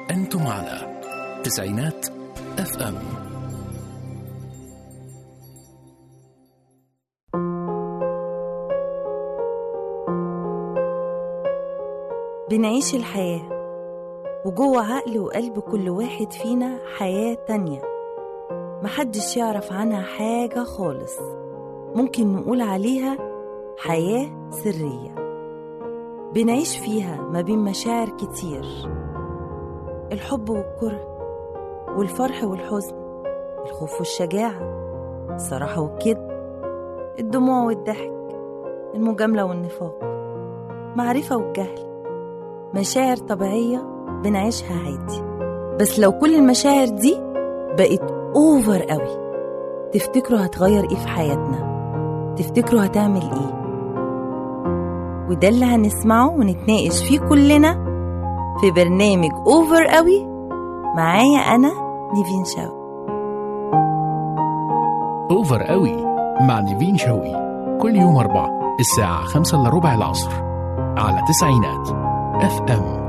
أنتم على تسعينات اف ام بنعيش الحياة وجوه عقل وقلب كل واحد فينا حياة تانية محدش يعرف عنها حاجة خالص ممكن نقول عليها حياة سرية بنعيش فيها ما بين مشاعر كتير الحب والكره والفرح والحزن الخوف والشجاعة الصراحة والكذب الدموع والضحك المجاملة والنفاق معرفة والجهل مشاعر طبيعية بنعيشها عادي بس لو كل المشاعر دي بقت اوفر قوي تفتكروا هتغير ايه في حياتنا تفتكروا هتعمل ايه وده اللي هنسمعه ونتناقش فيه كلنا في برنامج اوفر قوي معايا انا نيفين شاو اوفر قوي مع نيفين شوقي كل يوم أربعة الساعة خمسة إلا ربع العصر على تسعينات اف ام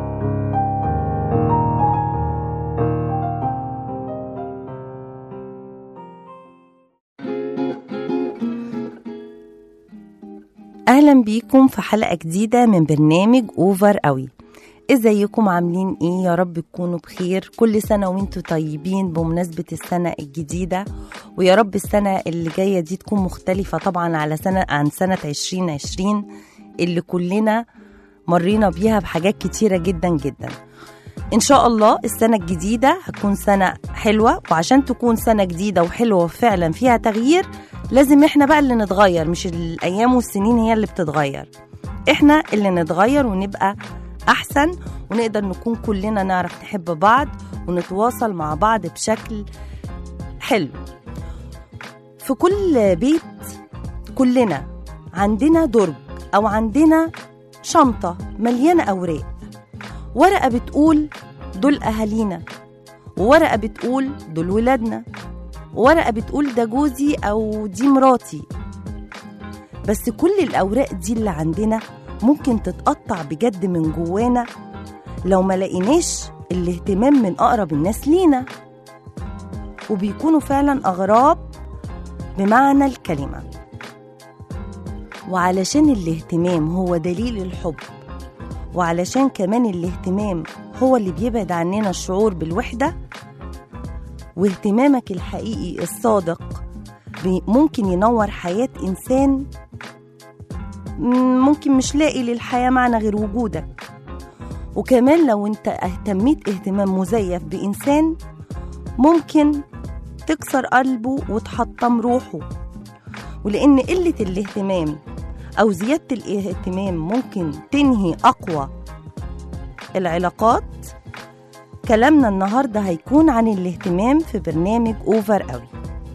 اهلا بيكم في حلقة جديدة من برنامج اوفر قوي ازيكم عاملين ايه يا رب تكونوا بخير كل سنة وانتوا طيبين بمناسبة السنة الجديدة ويا رب السنة اللي جاية دي تكون مختلفة طبعا على سنة عن سنة 2020 اللي كلنا مرينا بيها بحاجات كتيرة جدا جدا ان شاء الله السنة الجديدة هتكون سنة حلوة وعشان تكون سنة جديدة وحلوة وفعلا فيها تغيير لازم احنا بقى اللي نتغير مش الايام والسنين هي اللي بتتغير احنا اللي نتغير ونبقى احسن ونقدر نكون كلنا نعرف نحب بعض ونتواصل مع بعض بشكل حلو في كل بيت كلنا عندنا درج او عندنا شنطة مليانة اوراق ورقة بتقول دول اهالينا وورقة بتقول دول ولادنا وورقة بتقول ده جوزي أو دي مراتي بس كل الأوراق دي اللي عندنا ممكن تتقطع بجد من جوانا لو ما لقيناش الاهتمام من أقرب الناس لينا وبيكونوا فعلا أغراب بمعنى الكلمة وعلشان الاهتمام هو دليل الحب وعلشان كمان الاهتمام هو اللي بيبعد عننا الشعور بالوحدة واهتمامك الحقيقي الصادق بي- ممكن ينور حياة إنسان م- ممكن مش لاقي للحياة معنى غير وجودك وكمان لو انت اهتميت اهتمام مزيف بإنسان ممكن تكسر قلبه وتحطم روحه ولأن قلة الاهتمام أو زيادة الاهتمام ممكن تنهي أقوى العلاقات كلامنا النهارده هيكون عن الاهتمام في برنامج اوفر قوي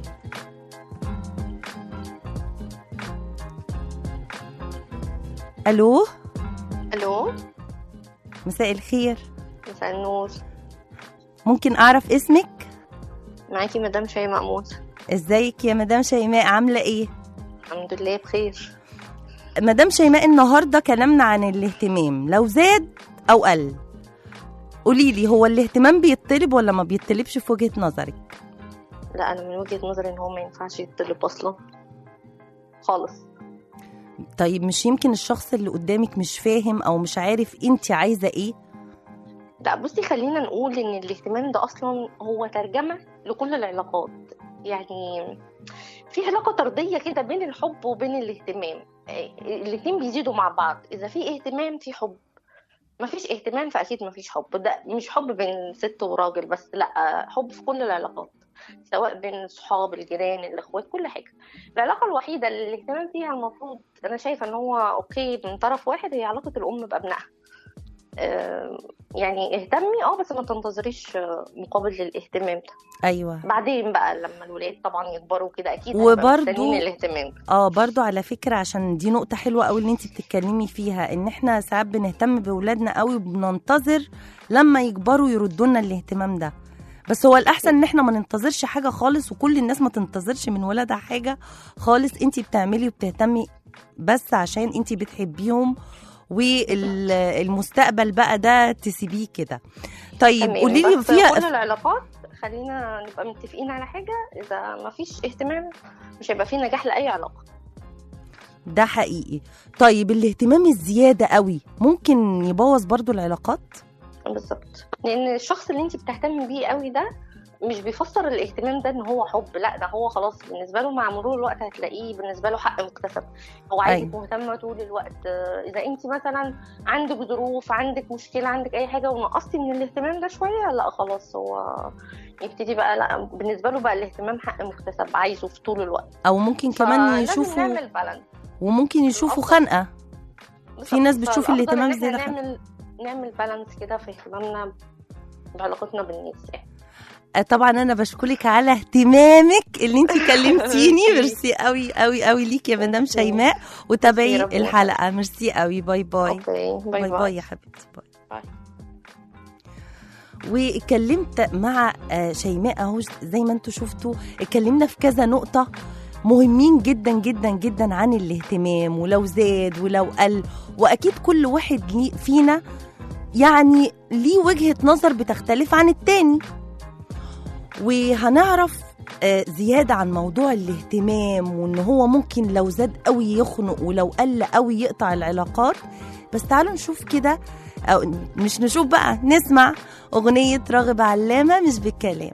الو الو مساء الخير مساء النور ممكن اعرف اسمك معاكي مدام شيماء موسى ازيك يا مدام شيماء عامله ايه الحمد لله بخير مدام شيماء النهارده كلامنا عن الاهتمام لو زاد او قل قولي لي هو الاهتمام بيطلب ولا ما بيطلبش في وجهه نظرك لا انا من وجهة نظري ان هو ما ينفعش يتطلب اصلا خالص طيب مش يمكن الشخص اللي قدامك مش فاهم او مش عارف انت عايزه ايه لا بصي خلينا نقول ان الاهتمام ده اصلا هو ترجمة لكل العلاقات يعني في علاقة طردية كده بين الحب وبين الاهتمام إيه، الاتنين بيزيدوا مع بعض اذا في اهتمام في حب مفيش اهتمام فاكيد مفيش حب ده مش حب بين ست وراجل بس لا حب في كل العلاقات سواء بين الصحاب الجيران الاخوات كل حاجه العلاقه الوحيده اللي الاهتمام فيها المفروض انا شايفه ان هو اوكي من طرف واحد هي علاقه الام بابنائها آه، يعني اهتمي اه بس ما تنتظريش آه، مقابل للاهتمام ده ايوه بعدين بقى لما الولاد طبعا يكبروا كده اكيد وبرضو- هيبقى مستنيين الاهتمام اه برضو على فكرة عشان دي نقطة حلوة قوي اللي انت بتتكلمي فيها ان احنا ساعات بنهتم بولادنا قوي وبننتظر لما يكبروا يردوا لنا الاهتمام ده بس هو الاحسن ان احنا ما ننتظرش حاجة خالص وكل الناس ما تنتظرش من ولادها حاجة خالص انت بتعملي وبتهتمي بس عشان انت بتحبيهم والمستقبل بقى ده تسيبيه كده طيب تمام، قولي لي بس فيها كل العلاقات خلينا نبقى متفقين على حاجه اذا ما فيش اهتمام مش هيبقى في نجاح لاي علاقه ده حقيقي طيب الاهتمام الزياده قوي ممكن يبوظ برضو العلاقات بالظبط لان الشخص اللي انت بتهتمي بيه قوي ده مش بيفسر الاهتمام ده ان هو حب لا ده هو خلاص بالنسبه له مع مرور الوقت هتلاقيه بالنسبه له حق مكتسب هو عايزك أيوة. مهتمه طول الوقت آه، اذا انت مثلا عندك ظروف عندك مشكله عندك اي حاجه ونقصتي من الاهتمام ده شويه لا خلاص هو يبتدي بقى لا بالنسبه له بقى الاهتمام حق مكتسب عايزه في طول الوقت او ممكن كمان فلازم يشوفوا نعمل بالانس وممكن يشوفوا الأفضل. خنقه في ناس بتشوف فالأفضل الاهتمام إن إحنا زيادة خ- نعمل نعمل بالانس كده في اهتمامنا بعلاقتنا بالناس يعني آه، طبعا انا بشكرك على اهتمامك اللي انت كلمتيني ميرسي. ميرسي قوي قوي قوي ليك يا مدام شيماء وتابعي ميرسي، ربنا الحلقه ميرسي قوي باي باي اوكي باي باي باي يا حبيبتي باي باي. واتكلمت مع آه، شيماء اهو زي ما انتم شفتوا اتكلمنا في كذا نقطه مهمين جدا جدا جدا عن الاهتمام ولو زاد ولو قل واكيد كل واحد ليه- فينا يعني ليه وجهه نظر بتختلف عن التاني وهنعرف آه، زيادة عن موضوع الاهتمام وان هو ممكن لو زاد قوي يخنق ولو قل قوي يقطع العلاقات بس تعالوا نشوف كده أو مش نشوف بقى نسمع أغنية راغب علامة مش بالكلام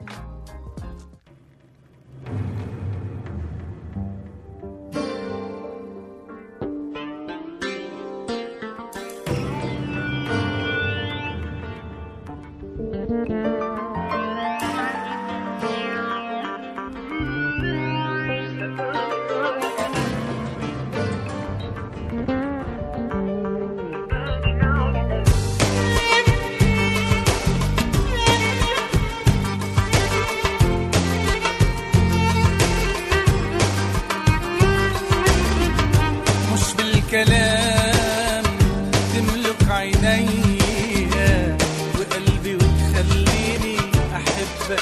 مش بالكلام تملك عيني وقلبي وتخليني احبك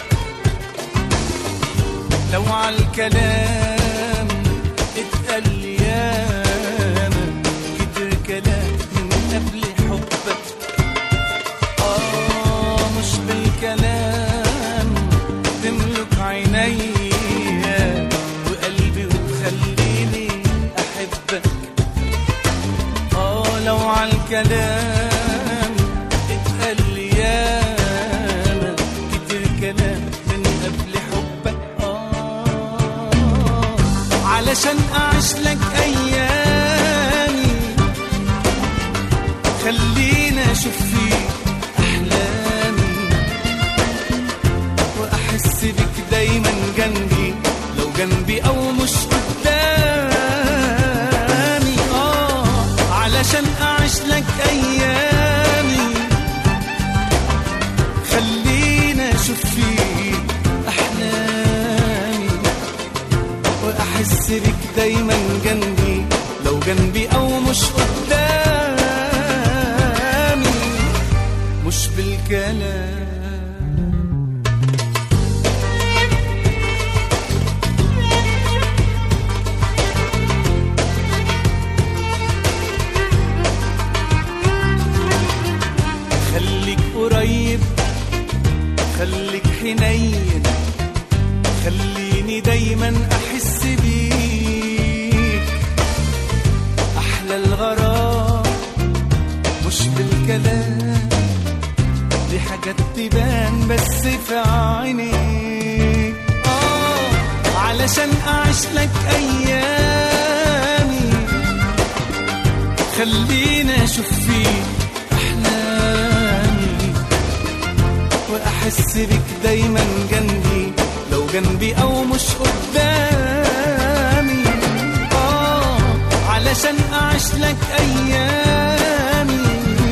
لو عالكلام اتقال لي ياما كتر كلام من قبل حبك اه مش بالكلام تملك عيني وقلبي وتخليني احبك اه لو عالكلام اتقال لي ياما كتير كلام من قبل حبك اه علشان اعيش لك ايامي خلينا اشوف فيك احلامي واحس بك دايما جنبي لو جنبي او مش قدامي اه علشان اعيش لك ايامي خلينا اشوف فيك احلامي واحس بك دايما جنبي لو جنبي او مش قدامي مش بالكلام خليك قريب خليك حنين خليني دايما احس بيك احلى الغرام مش بالكلام دي حاجات تبان بس في عينيك اه علشان اعيش لك ايامي خلينا اشوف فيك احلامي واحس بك دايما جنبي لو جنبي او مش قدامي اه علشان اعيش لك ايامي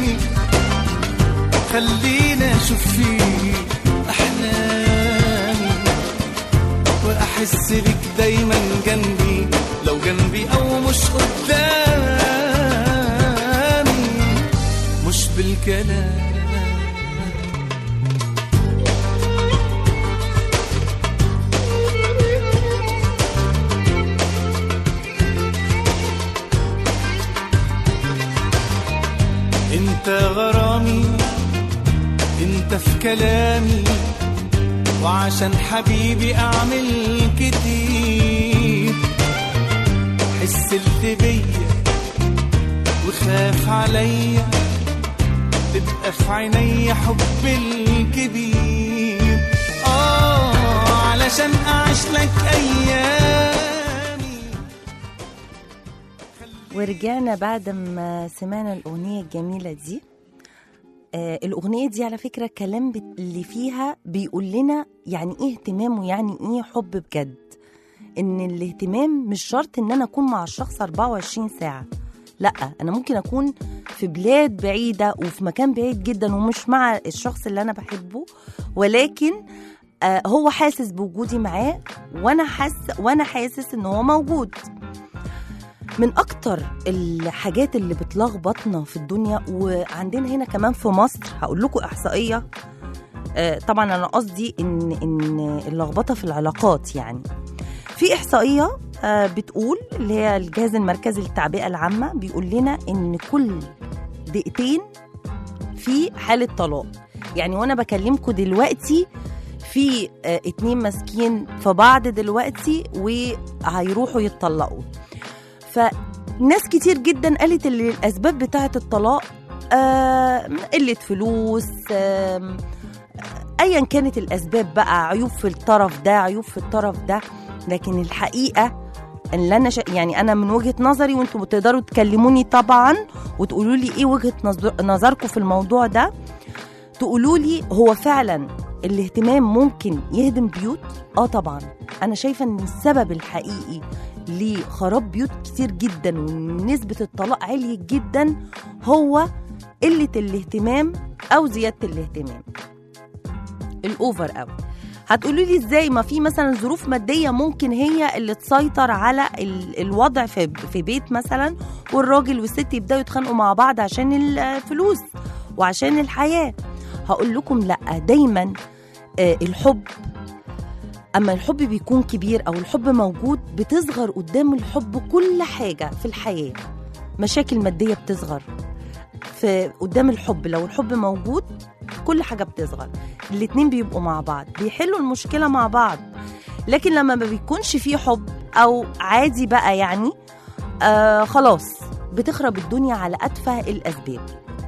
خلينا اشوف فيك احلامي واحس بك دايما جنبي لو جنبي او مش قدامي مش بالكلام غرامي انت في كلامي وعشان حبيبي اعمل كتير حس اللي بيا وخاف عليا تبقى في عيني حب الكبير اه علشان اعيش لك ايامي ورجعنا بعد ما سمعنا الأغنية الجميلة دي آه الأغنية دي على فكرة الكلام بت- اللي فيها بيقول لنا يعني إيه اهتمام ويعني إيه حب بجد إن الاهتمام مش شرط إن أنا أكون مع الشخص 24 ساعة لا أنا ممكن أكون في بلاد بعيدة وفي مكان بعيد جدا ومش مع الشخص اللي أنا بحبه ولكن آه هو حاسس بوجودي معاه وأنا حاسس وأنا حاسس إن هو موجود من اكتر الحاجات اللي بتلخبطنا في الدنيا وعندنا هنا كمان في مصر هقول لكم احصائيه آه، طبعا انا قصدي ان ان اللخبطه في العلاقات يعني في احصائيه آه، بتقول اللي هي الجهاز المركزي للتعبئه العامه بيقول لنا ان كل دقيقتين في حاله طلاق يعني وانا بكلمكم دلوقتي في آه، اتنين ماسكين في بعض دلوقتي وهيروحوا يتطلقوا فناس كتير جدا قالت ان الاسباب بتاعه الطلاق آه، قله فلوس آم، ايا كانت الاسباب بقى عيوب في الطرف ده عيوب في الطرف ده لكن الحقيقه اللي انا شا... يعني انا من وجهه نظري وانتم بتقدروا تكلموني طبعا وتقولوا لي ايه وجهه نظر... نظركم في الموضوع ده تقولوا لي هو فعلا الاهتمام ممكن يهدم بيوت اه طبعا انا شايفه ان السبب الحقيقي لخراب بيوت كتير جدا ونسبه الطلاق عليت جدا هو قله الاهتمام او زياده الاهتمام الاوفر قوي هتقولوا لي ازاي ما في مثلا ظروف ماديه ممكن هي اللي تسيطر على ال- الوضع في في بيت مثلا والراجل والست يبداوا يتخانقوا مع بعض عشان الفلوس وعشان الحياه هقول لكم لا دايما آه، الحب اما الحب بيكون كبير او الحب موجود بتصغر قدام الحب كل حاجه في الحياه مشاكل ماديه بتصغر في قدام الحب لو الحب موجود كل حاجه بتصغر الاتنين بيبقوا مع بعض بيحلوا المشكله مع بعض لكن لما ما بيكونش فيه حب او عادي بقى يعني آه خلاص بتخرب الدنيا على اتفه الاسباب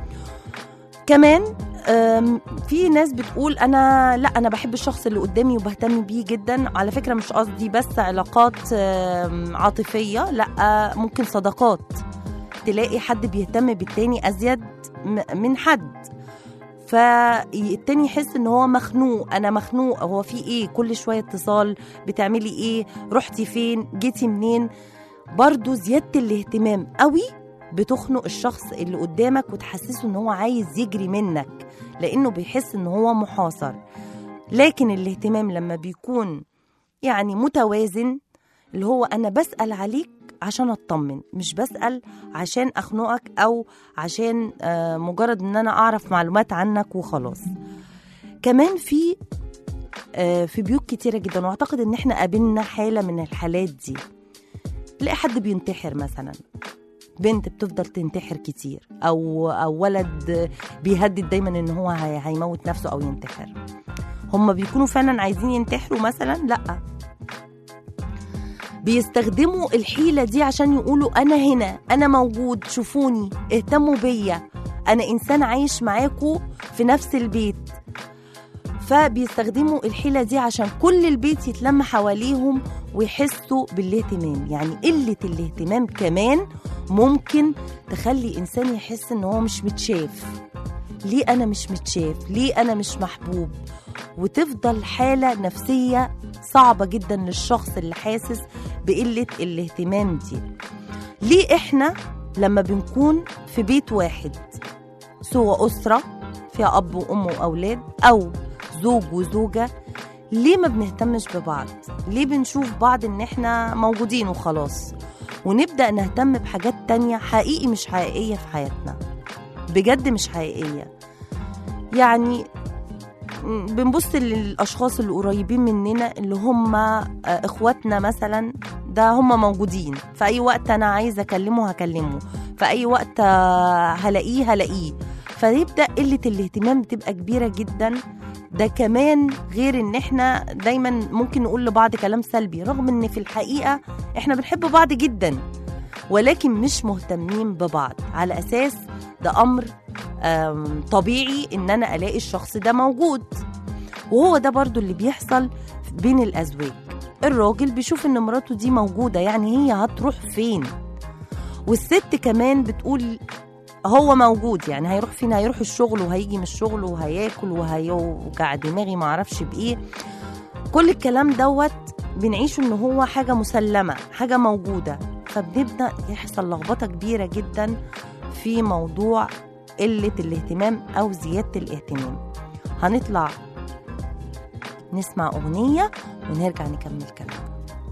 كمان آم، في ناس بتقول انا لا انا بحب الشخص اللي قدامي وبهتم بيه جدا على فكره مش قصدي بس علاقات آم، عاطفيه لا ممكن صداقات تلاقي حد بيهتم بالتاني ازيد م- من حد فالتاني يحس ان هو مخنوق انا مخنوق هو في ايه كل شويه اتصال بتعملي ايه رحتي فين جيتي منين برضو زياده الاهتمام قوي بتخنق الشخص اللي قدامك وتحسسه ان هو عايز يجري منك لانه بيحس ان هو محاصر لكن الاهتمام لما بيكون يعني متوازن اللي هو انا بسال عليك عشان اطمن مش بسال عشان اخنقك او عشان آه، مجرد ان انا اعرف معلومات عنك وخلاص كمان في آه، في بيوت كتيره جدا واعتقد ان احنا قابلنا حاله من الحالات دي تلاقي حد بينتحر مثلا بنت بتفضل تنتحر كتير او او ولد بيهدد دايما ان هو هي- هيموت نفسه او ينتحر هم بيكونوا فعلا عايزين ينتحروا مثلا لا بيستخدموا الحيلة دي عشان يقولوا أنا هنا أنا موجود شوفوني اهتموا بيا أنا إنسان عايش معاكو في نفس البيت فبيستخدموا الحيلة دي عشان كل البيت يتلم حواليهم ويحسوا بالاهتمام يعني قلة الاهتمام كمان ممكن تخلي إنسان يحس إن هو مش متشاف ليه أنا مش متشاف ليه أنا مش محبوب وتفضل حالة نفسية صعبة جدا للشخص اللي حاسس بقلة الاهتمام دي ليه إحنا لما بنكون في بيت واحد سواء أسرة فيها أب وأم وأولاد أو زوج وزوجة ليه ما بنهتمش ببعض ليه بنشوف بعض إن إحنا موجودين وخلاص ونبدأ نهتم بحاجات تانية حقيقي مش حقيقية في حياتنا بجد مش حقيقية يعني م- بنبص للأشخاص اللي قريبين مننا اللي هم آه، إخواتنا مثلا ده هم موجودين في أي وقت أنا عايزة أكلمه هكلمه في أي وقت آه، هلاقيه هلاقيه ف فيبدا قله الاهتمام بتبقى كبيره جدا ده كمان غير ان احنا دايما ممكن نقول لبعض كلام سلبي رغم ان في الحقيقه احنا بنحب بعض جدا ولكن مش مهتمين ببعض على اساس ده امر آم، طبيعي ان انا الاقي الشخص ده موجود وهو ده برضو اللي بيحصل بين الازواج الراجل بيشوف ان مراته دي موجوده يعني هي هتروح فين والست كمان بتقول هو موجود يعني هيروح فين هيروح الشغل وهيجي من الشغل وهياكل وهيوجع دماغي معرفش بايه كل الكلام دوت بنعيشه ان هو حاجه مسلمه حاجه موجوده فبنبدا يحصل لخبطه كبيره جدا في موضوع قله الاهتمام او زياده الاهتمام هنطلع نسمع اغنيه ونرجع نكمل كلام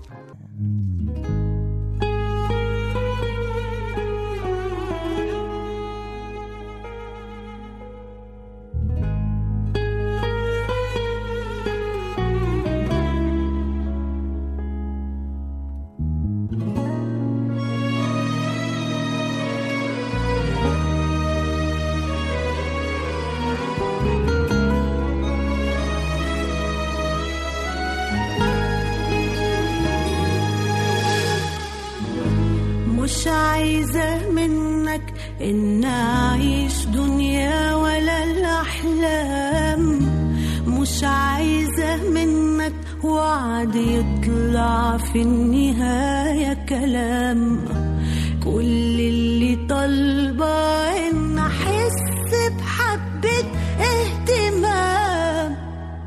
مش عايزة منك إن أعيش دنيا ولا الأحلام مش عايزة منك وعد يطلع في النهاية كلام كل اللي طالبة إن أحس بحبة اهتمام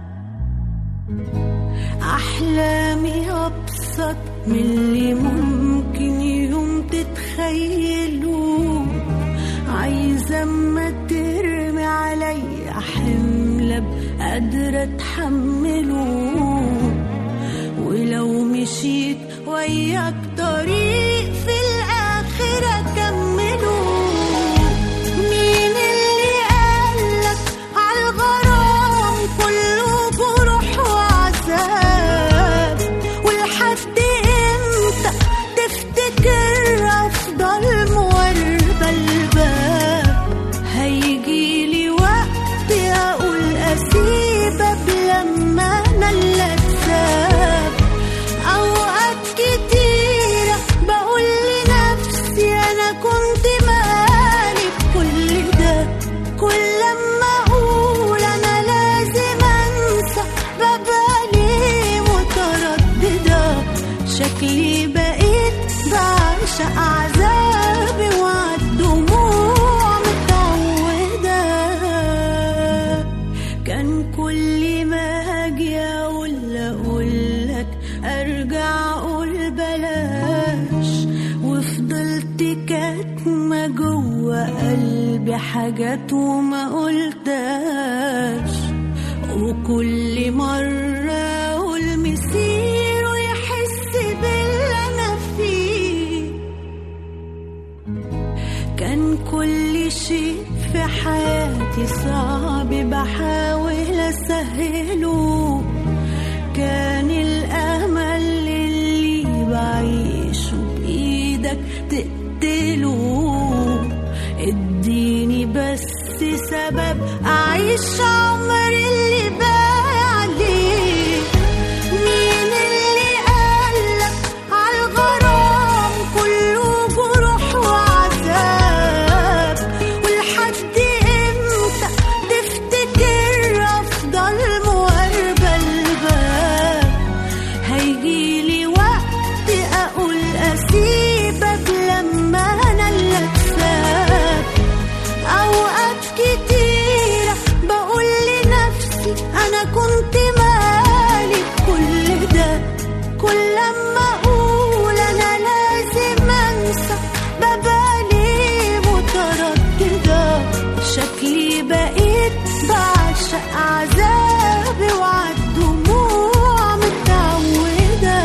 أحلامي أبسط من اللي ممكن يوم تتخيلوه عايزة أما ترمي عليا حمل أبقى قادرة أتحمله ولو مشيت وياك طريق في الآخر أكمله مين اللي قالك عالغرام كله جروح وعذاب ولحد امتى تفتكر افضل موردة الباب هيجيلي وقت اقول اسيبك لما انا اللي اتساب اوقات كتيرة بقول لنفسي انا كنت مالي بكل ده كل لما اقول انا لازم انسى ببقى ليه مترددة شكلي بقيت بعشق عذابي وعالدموع متعودة كان كل ما اجي اقول اقولك ارجع اقول بلاش وفضلت كاتمة جوه قلبي حاجات وما قلتهاش وكل مرة اقول مسير ويحس باللي انا فيه كان كل شيء في حياتي صعب بحاول اسهله كان الامل اللي بعيشه بايدك تقتله اديني بس سبب اعيش عمري اللي باقي عليه مين اللي قالك عالغرام كله جروح وعذاب ولحد امتى تفتكر افضل مواربة الباب هيجيلي وقت اقول اسيبك لما انا اللي اتساب اوقات كتيرة بقول لنفسي انا كنت مالي بكل ده كل لما اقول انا لازم انسى ببقى ليه مترددة شكلي بقيت بعشق عذابي وعالدموع متعودة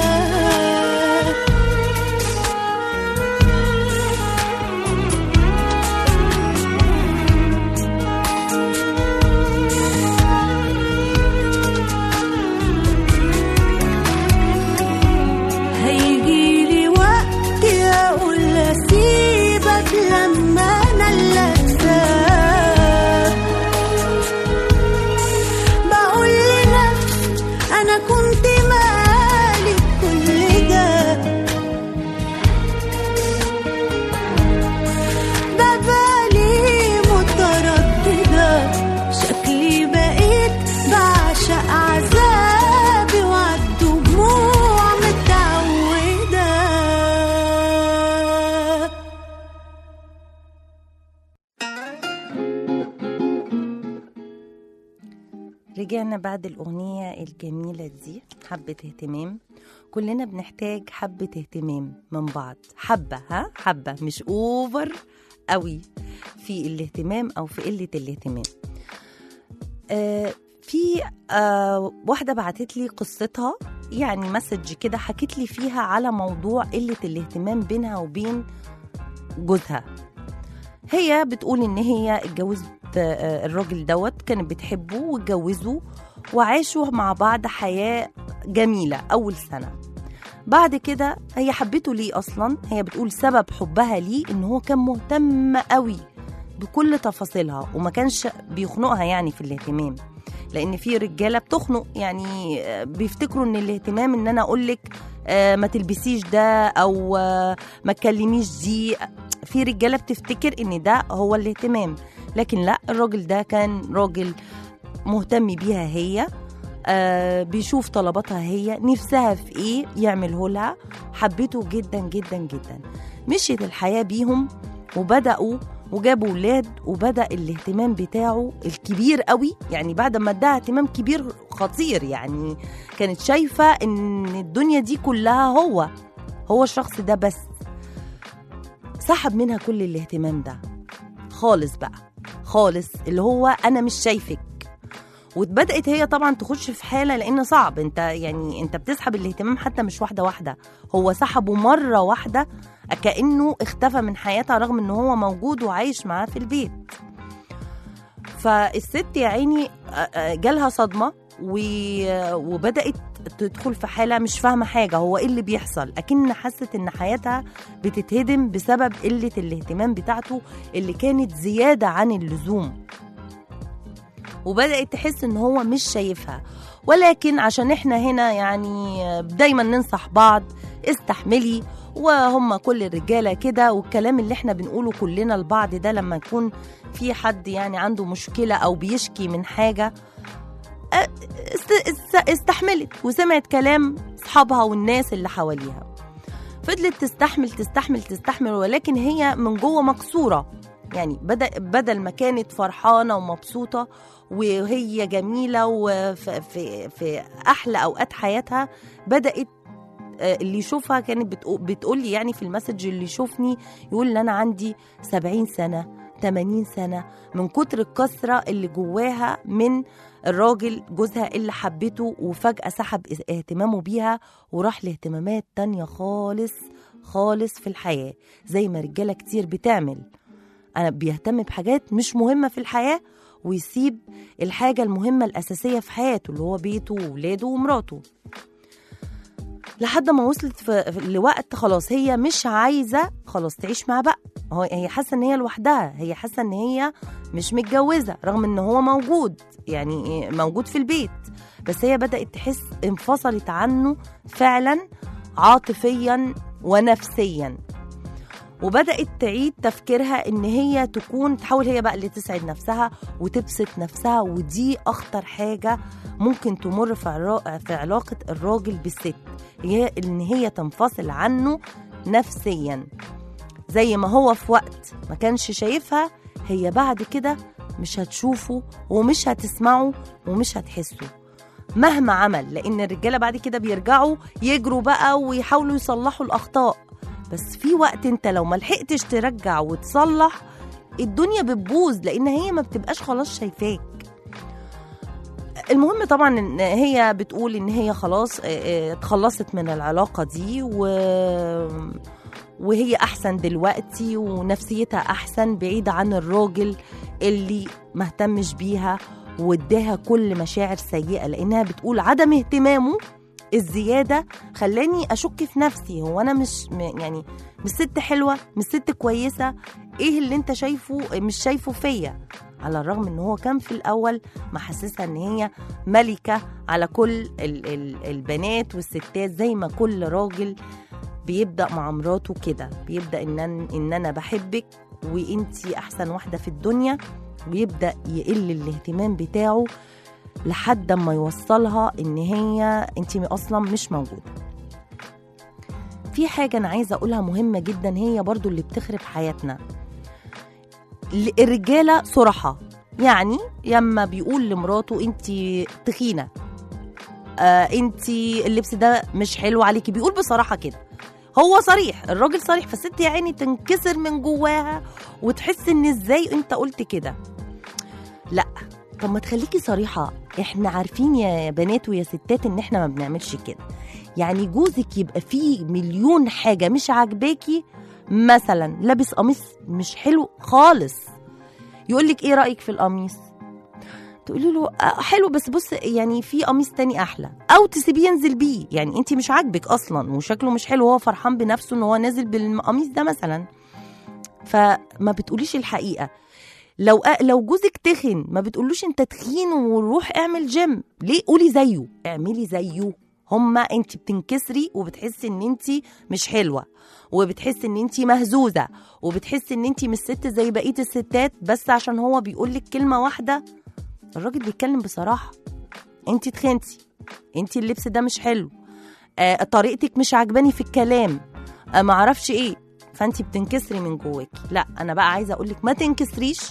هيجيلي وقت اقول اسيبك لما انا اللي انساك رجعنا بعد الأغنية الجميلة دي حبة اهتمام كلنا بنحتاج حبة اهتمام من بعض حبة ها حبة مش أوفر قوي في الاهتمام أو في قلة الاهتمام آه في آه واحدة بعتت لي قصتها يعني مسج كده حكت لي فيها على موضوع قلة الاهتمام بينها وبين جوزها هي بتقول ان هي اتجوزت آه، الراجل دوت كانت بتحبه واتجوزوا وعاشوا مع بعض حياة جميلة أول سنة بعد كده هي حبته ليه أصلا هي بتقول سبب حبها ليه إن هو كان مهتم قوي بكل تفاصيلها وما كانش بيخنقها يعني في الاهتمام لأن في رجالة بتخنق يعني آه، بيفتكروا إن الاهتمام إن أنا أقولك آه، ما تلبسيش ده أو آه، ما تكلميش دي في رجالة بتفتكر إن ده هو الاهتمام لكن لا الراجل ده كان راجل مهتم بيها هي آه بيشوف طلباتها هي نفسها في ايه يعمله لها حبته جدا جدا جدا مشيت الحياة بيهم وبدأوا وجابوا ولاد وبدأ الاهتمام بتاعه الكبير قوي يعني بعد ما اداها اهتمام كبير خطير يعني كانت شايفة ان الدنيا دي كلها هو هو الشخص ده بس سحب منها كل الاهتمام ده خالص بقى خالص اللي هو انا مش شايفك وبدات هي طبعا تخش في حاله لان صعب انت يعني انت بتسحب الاهتمام حتى مش واحده واحده هو سحبه مره واحده كانه اختفى من حياتها رغم ان هو موجود وعايش معاه في البيت فالست يا عيني آه، آه، جالها صدمه و- وبدات تدخل في حاله مش فاهمه حاجه هو ايه اللي بيحصل اكن حست ان حياتها بتتهدم بسبب قله الاهتمام بتاعته اللي كانت زياده عن اللزوم وبدات تحس ان هو مش شايفها ولكن عشان احنا هنا يعني دايما ننصح بعض استحملي وهم كل الرجاله كده والكلام اللي احنا بنقوله كلنا لبعض ده لما يكون في حد يعني عنده مشكله او بيشكي من حاجه أ- است- است- استحملت وسمعت كلام اصحابها والناس اللي حواليها فضلت تستحمل تستحمل تستحمل ولكن هي من جوه مكسوره يعني بدأ بدل ما كانت فرحانه ومبسوطه وهي جميله وفي في, في احلى اوقات حياتها بدات آه، اللي يشوفها كانت بتقو- بتقول لي يعني في المسج اللي يشوفني يقول ان انا عندي 70 سنه 80 سنه من كتر الكثره اللي جواها من الراجل جوزها اللي حبته وفجأة سحب اهتمامه بيها وراح لاهتمامات تانية خالص خالص في الحياة زي ما رجالة كتير بتعمل أنا بيهتم بحاجات مش مهمة في الحياة ويسيب الحاجة المهمة الأساسية في حياته اللي هو بيته وولاده ومراته لحد ما وصلت في في- لوقت خلاص هي مش عايزة خلاص تعيش معاه بقى هو هي حاسة ان هي لوحدها هي حاسة ان هي مش متجوزة رغم ان هو موجود يعني موجود في البيت بس هي بدأت تحس انفصلت عنه فعلا عاطفيا ونفسيا وبدأت تعيد تفكيرها إن هي تكون تحاول هي بقى اللي تسعد نفسها وتبسط نفسها ودي أخطر حاجة ممكن تمر في عرا- في علاقة الراجل بالست هي إن هي تنفصل عنه نفسيا زي ما هو في وقت ما كانش شايفها هي بعد كده مش هتشوفه ومش هتسمعه ومش هتحسه مهما عمل لان الرجاله بعد كده بيرجعوا يجروا بقى ويحاولوا يصلحوا الاخطاء بس في وقت انت لو ما لحقتش ترجع وتصلح الدنيا بتبوظ لان هي ما بتبقاش خلاص شايفاك المهم طبعا ان هي بتقول ان هي خلاص اه، اه، اتخلصت من العلاقه دي و وهي احسن دلوقتي ونفسيتها احسن بعيده عن الراجل اللي مهتمش بيها واداها كل مشاعر سيئه لانها بتقول عدم اهتمامه الزياده خلاني اشك في نفسي هو انا مش م- يعني مش ست حلوه مش ست كويسه ايه اللي انت شايفه مش شايفه فيا على الرغم ان هو كان في الاول محسسها ان هي ملكه على كل ال ال البنات والستات زي ما كل راجل بيبدا مع مراته كده بيبدا ان أن- ان انا بحبك وانتي احسن واحده في الدنيا ويبدا يقل الاهتمام بتاعه لحد ما يوصلها ان هي انت اصلا مش موجوده في حاجه انا عايزه اقولها مهمه جدا هي برضو اللي بتخرب حياتنا ال- الرجاله صراحه يعني لما بيقول لمراته انت تخينه آه انت اللبس ده مش حلو عليكي بيقول بصراحه كده هو صريح الراجل صريح فالست يا عيني تنكسر من جواها وتحس ان ازاي انت قلت كده لا طب ما تخليكي صريحه احنا عارفين يا بنات ويا ستات ان احنا ما بنعملش كده يعني جوزك يبقى فيه مليون حاجه مش عاجباكي مثلا لابس قميص مش حلو خالص يقول لك ايه رايك في القميص تقولي له آه، حلو بس بص يعني في قميص تاني احلى او تسيبيه ينزل بيه يعني انت مش عاجبك اصلا وشكله مش حلو وهو فرحان بنفسه ان هو نازل بالقميص ده مثلا فما بتقوليش الحقيقه لو أ- لو جوزك تخن ما بتقولوش انت تخين وروح اعمل جيم ليه قولي زيه اعملي زيه هما انت بتنكسري وبتحسي ان انت مش حلوه وبتحسي ان انت مهزوزه وبتحسي ان انت مش ست زي بقيه الستات بس عشان هو بيقول لك كلمه واحده الراجل بيتكلم بصراحه انت تخنتي انت اللبس ده مش حلو آه طريقتك مش عجباني في الكلام آه معرفش ايه فانت بتنكسري من جواكي لا انا بقى عايزه اقول لك ما تنكسريش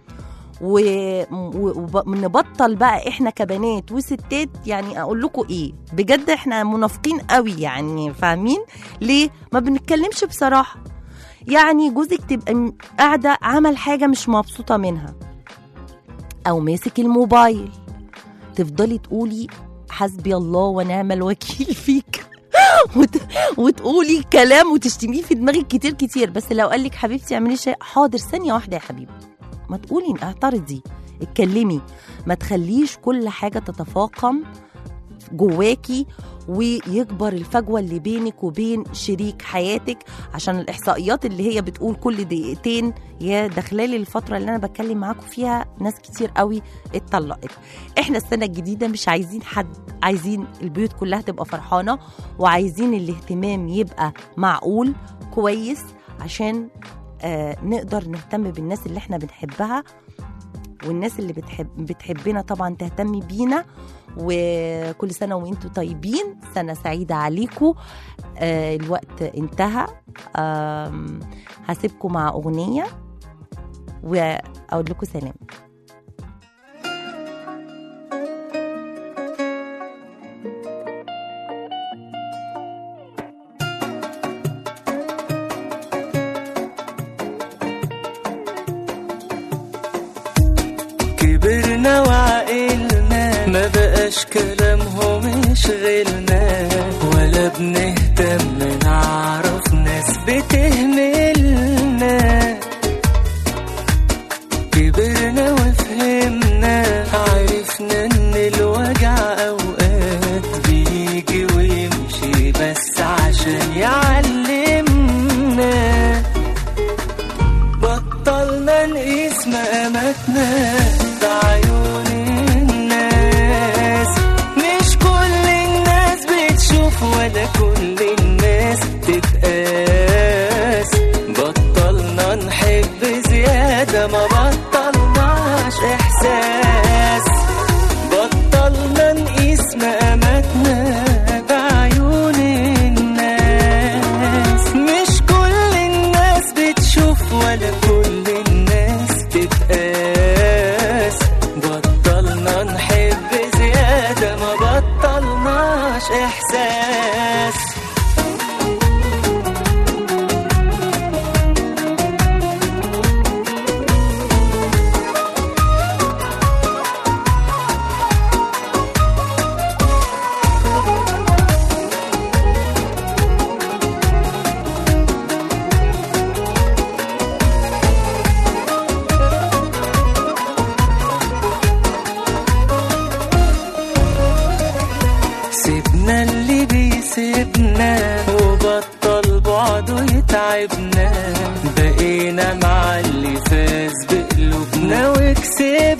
ونبطل بقى احنا كبنات وستات يعني اقول لكم ايه بجد احنا منافقين قوي يعني فاهمين ليه ما بنتكلمش بصراحه يعني جوزك تبقى م- قاعده عمل حاجه مش مبسوطه منها او ماسك الموبايل تفضلي تقولي حسبي الله ونعم الوكيل فيك وت... وتقولي كلام وتشتميه في دماغك كتير كتير بس لو قال لك حبيبتي اعملي شيء حاضر ثانيه واحده يا حبيبي ما تقولي اعترضي اتكلمي ما تخليش كل حاجه تتفاقم جواكي ويكبر الفجوه اللي بينك وبين شريك حياتك عشان الاحصائيات اللي هي بتقول كل دقيقتين يا ده خلال الفتره اللي انا بتكلم معاكم فيها ناس كتير قوي اتطلقت احنا السنه الجديده مش عايزين حد عايزين البيوت كلها تبقى فرحانه وعايزين الاهتمام يبقى معقول كويس عشان آه نقدر نهتم بالناس اللي احنا بنحبها والناس اللي بتحب بتحبنا طبعا تهتم بينا وكل سنه وانتم طيبين سنه سعيده عليكم آه الوقت انتهى آم، هسيبكم مع اغنيه واقول لكم سلام كبرنا وعقلنا ما بقاش كلامهم يشغلنا ولا بنهتم نعرف ناس بتهملنا كبرنا وفهمنا عرفنا ان الوجع اوقات بيجي ويمشي بس عشان يعلمنا بطلنا نقيس مقاماتنا بعيون الناس مش كل الناس بتشوف ولا كل الناس تتقاس بطلنا نحب زيادة ما بطلناش إحساس بطلنا نقيس مقاماتنا بعيون الناس مش كل الناس بتشوف ولا كل الناس تتقاس بطلنا نحب زيادة ما بطلناش إحساس سيبنا اللي بيسيبنا وبطل بعده يتعبنا بقينا مع اللي فاز بقلوبنا وكسبنا